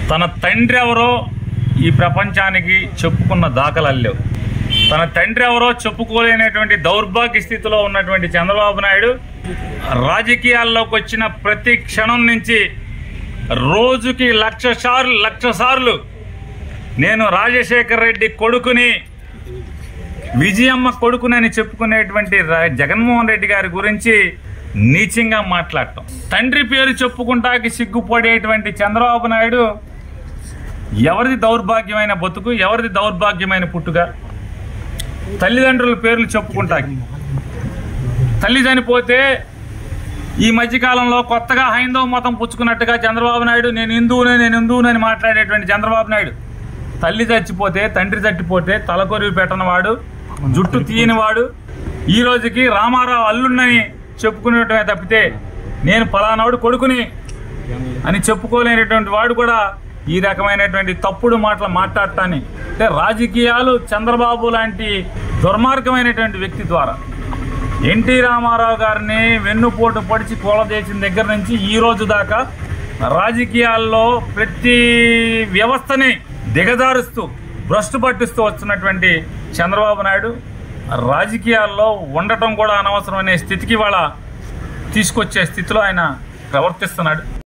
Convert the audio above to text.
తన తండ్రి ఎవరో ఈ ప్రపంచానికి చెప్పుకున్న దాఖలాలు లేవు తన తండ్రి ఎవరో చెప్పుకోలేనటువంటి దౌర్భాగ్య స్థితిలో ఉన్నటువంటి చంద్రబాబు నాయుడు రాజకీయాల్లోకి వచ్చిన ప్రతి క్షణం నుంచి రోజుకి లక్ష సార్లు లక్ష సార్లు నేను రాజశేఖర్ రెడ్డి కొడుకుని విజయమ్మ కొడుకునని చెప్పుకునేటువంటి రా- జగన్మోహన్ రెడ్డి గారి గురించి నీచంగా మాట్లాడటం తండ్రి పేరు చెప్పుకుంటాకి సిగ్గుపడేటువంటి చంద్రబాబు నాయుడు ఎవరిది దౌర్భాగ్యమైన బతుకు ఎవరిది దౌర్భాగ్యమైన పుట్టుక తల్లిదండ్రుల పేర్లు చెప్పుకుంటాకి తల్లి చనిపోతే ఈ మధ్యకాలంలో కొత్తగా హైందవ మతం పుచ్చుకున్నట్టుగా చంద్రబాబు నాయుడు నేను హిందువునే నేను హిందువునని మాట్లాడేటువంటి చంద్రబాబు నాయుడు తల్లి చచ్చిపోతే తండ్రి చచ్చిపోతే తలకొరివి పెట్టనవాడు జుట్టు తీయనివాడు ఈ రోజుకి రామారావు అల్లున్నని చెప్పుకునేటమే తప్పితే నేను ఫలానాడు కొడుకుని అని చెప్పుకోలేనటువంటి వాడు కూడా ఈ రకమైనటువంటి తప్పుడు మాటలు మాట్లాడటాన్ని అంటే రాజకీయాలు చంద్రబాబు లాంటి దుర్మార్గమైనటువంటి వ్యక్తి ద్వారా ఎన్టీ రామారావు గారిని వెన్నుపోటు పడిచి కూలదేసిన దగ్గర నుంచి ఈ రోజు దాకా రాజకీయాల్లో ప్రతి వ్యవస్థని దిగజారుస్తూ భ్రష్టు పట్టిస్తూ వస్తున్నటువంటి చంద్రబాబు నాయుడు రాజకీయాల్లో ఉండటం కూడా అనవసరం అనే స్థితికి వాళ్ళ తీసుకొచ్చే స్థితిలో ఆయన ప్రవర్తిస్తున్నాడు